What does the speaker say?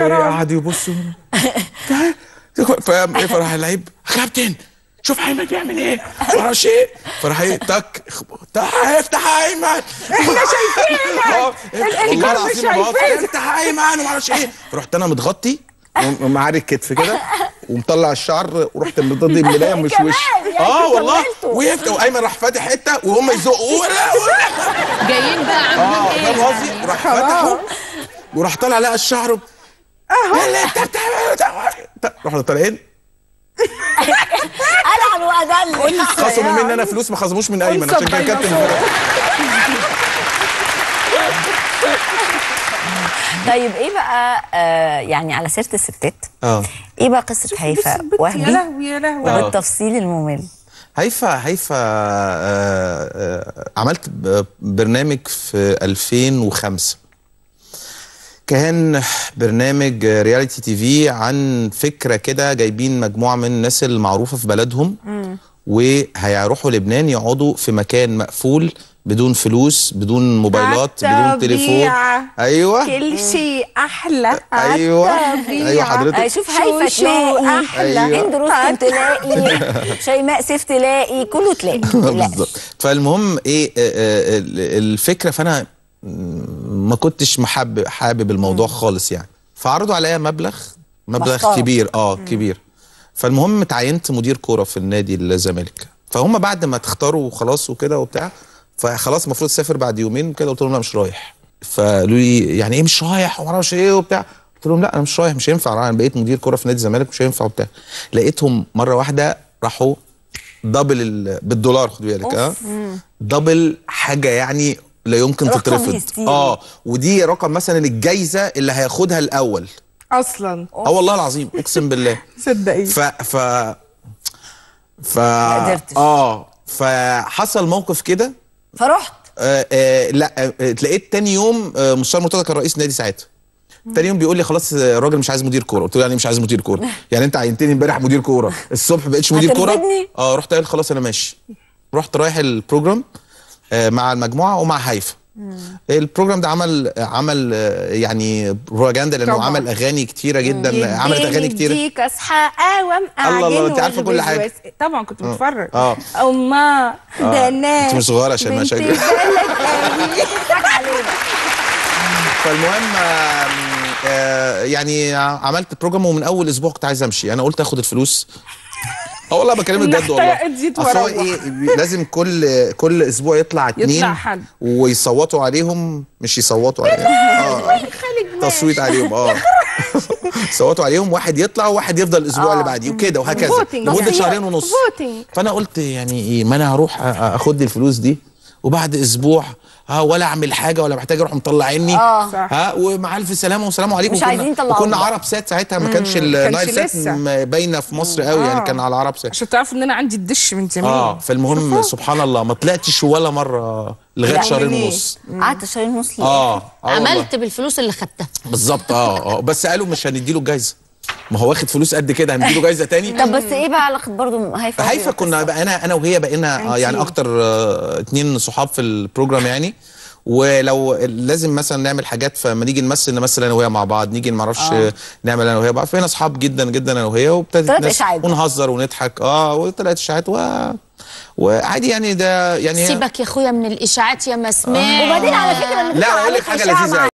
قعد يبص فقام ايه فراح اللعيب كابتن شوف ايمن بيعمل ايه معرفش ايه فراح ايه تك افتح افتح ايمن احنا شايفينك والله الانكار مش العظيم ما بهزر. شايفينك افتح ايمن ومعرفش ايه فرحت انا متغطي ومعاري الكتف كده ومطلع الشعر ورحت مضدي الملايه ومش كمان، وش يعني اه والله كملته. وقفت وايمن راح فاتح حته وهم يزقوا ولا ولا جايين بقى اه عاملين فاهم ايه قصدي راح فتحه وراح طالع لقى الشعر اهو اللي انت بتعمله ده رحنا طالعين العن وادل خصموا مني انا فلوس ما خصموش من ايمن أنثى عشان كان كابتن الديناصور. الفرقه طيب ايه بقى آه يعني على سيره الستات اه ايه بقى قصه هيفا يا وهبي لهوي يا لهوي آه. بالتفصيل الممل هيفا هيفا آه، آه، عملت ب- برنامج في 2005 كان برنامج رياليتي تي في عن فكره كده جايبين مجموعه من الناس المعروفه في بلدهم وهيروحوا لبنان يقعدوا في مكان مقفول بدون فلوس بدون موبايلات بدون تليفون الطبيعة. ايوه كل شيء احلى ايوه الطبيعة. ايوه حضرتك آه، شوف هيفا شو تلاقي أحلى. أيوة. هند رستم تلاقي شيماء سيف تلاقي كله تلاقي لا بالظبط فالمهم ايه آه، آه، ال- الفكره فانا م- ما كنتش محب حابب الموضوع خالص يعني فعرضوا عليا مبلغ مبلغ محترم. كبير اه كبير فالمهم اتعينت مدير كوره في النادي الزمالك فهم بعد ما تختاروا وخلاص وكده وبتاع فخلاص المفروض تسافر بعد يومين كده قلت لهم لا مش رايح فقالوا لي يعني ايه مش رايح وما اعرفش ايه وبتاع قلت لهم لا انا مش رايح مش هينفع انا بقيت مدير كوره في نادي الزمالك مش هينفع وبتاع لقيتهم مره واحده راحوا دبل ال... بالدولار خد بالك اه دبل حاجه يعني لا يمكن رقم تترفض هستيري. اه ودي رقم مثلا الجايزه اللي هياخدها الاول اصلا اه والله العظيم اقسم بالله صدقي ف ف ف قدرتش. اه فحصل موقف كده فرحت آه آه لا آه لقيت تاني يوم آه مستشار مرتضى كان رئيس نادي ساعتها تاني يوم بيقول لي خلاص آه، الراجل مش عايز مدير كوره قلت له يعني إيه مش عايز مدير كوره يعني انت عينتني امبارح مدير كوره الصبح بقيتش مدير كوره هترفدني؟ اه رحت قايل خلاص انا ماشي رحت رايح البروجرام آه مع المجموعه ومع هيفا البروجرام ده عمل عمل آه، يعني بروباجندا لانه طبعاً. عمل اغاني كتيره جدا عملت اغاني كتيره يديك اصحى قوم الله الله، أعجن أنت عارفة كل والبس حاجة. وس- طبعا كنت بتفرج اه اما ده انا انت مش صغيره عشان ما بنت شايف بلد قوي. فالمهم آم، آه، يعني عملت بروجرام ومن اول اسبوع كنت عايز امشي انا قلت اخد الفلوس اه والله بكلمك بجد والله نحتاج تزيد أصل هو وروح. ايه لازم كل كل اسبوع يطلع اتنين حد. ويصوتوا عليهم مش يصوتوا عليهم اه تصويت عليهم اه صوتوا عليهم واحد يطلع وواحد يفضل الاسبوع اللي بعديه وكده وهكذا Voting. لمده تصويت. شهرين ونص Voting. فانا قلت يعني ايه ما انا هروح أ- أ- اخد الفلوس دي وبعد اسبوع ها ولا اعمل حاجه ولا محتاج اروح مطلعيني آه. صح. ها ومع الف سلامه والسلام عليكم مش وكنا- عايزين يطلعونا. وكنا عرب سات ساعتها ما كانش النايل سات لسه. م- باينه في مصر قوي يعني آه. كان على عرب سات عشان تعرفوا ان انا عندي الدش من زمان اه فالمهم سبحان الله ما طلعتش ولا مره لغايه لا، شهرين ليه؟ ونص قعدت شهرين ونص ليه؟ اه آه والله. عملت بالفلوس اللي خدتها بالظبط اه اه بس قالوا مش هنديله الجايزه ما هو واخد فلوس قد كده هنديله جايزه تاني طب بس ايه بقى علاقه برضه هيفا فهيفا كنا بقى انا انا وهي بقينا آه، يعني اكتر آه، اتنين صحاب في البروجرام يعني ولو لازم مثلا نعمل حاجات فلما نيجي نمثل نمثل انا وهي مع بعض نيجي ما اعرفش آه. نعمل انا وهي بعض فبقينا اصحاب جدا جدا انا وهي وابتدت طلعت ناس- إشاعات. ونهزر ونضحك اه وطلعت اشاعات و... وعادي يعني ده يعني هي- سيبك يا اخويا من الاشاعات يا مسمار وبعدين على فكره إن لا تطلع اقول لك عليك حاجه إشاعة لذيذه مع أوي.